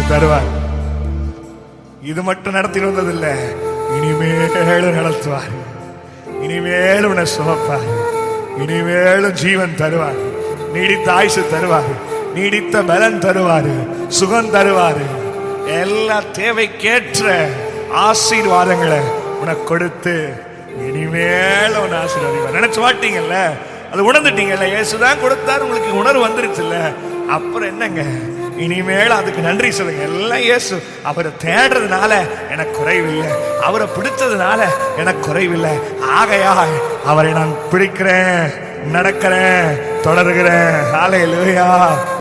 தருவார் இது மட்டும் நடத்தி வந்ததில்லை இனிமேலும் நடத்துவார் இனிமேலும் உன்னை சுமப்பார் இனிமேலும் ஜீவன் தருவார் நீடித்த ஆயுசு தருவார் நீடித்த பலன் தருவார் சுகம் தருவார் எல்லா தேவைக்கேற்ற ஆசீர்வாதங்களை உனக்கு கொடுத்து இனிமேல உன்னை ஆசீர்வாதிப்பார் நினைச்சு மாட்டீங்கல்ல அது உணர்ந்துட்டீங்கல்ல இயேசுதான் கொடுத்தாரு உங்களுக்கு உணர்வு வந்துருச்சுல்ல அப்புறம் என்னங்க இனிமேல் அதுக்கு நன்றி சொல்லுங்க எல்லாம் இயேசு அவரை தேடுறதுனால எனக்கு குறைவில்லை அவரை பிடிச்சதுனால எனக்கு குறைவில்லை ஆகையா அவரை நான் பிடிக்கிறேன் நடக்கிறேன் தொடர்கிறேன் ஹalleluya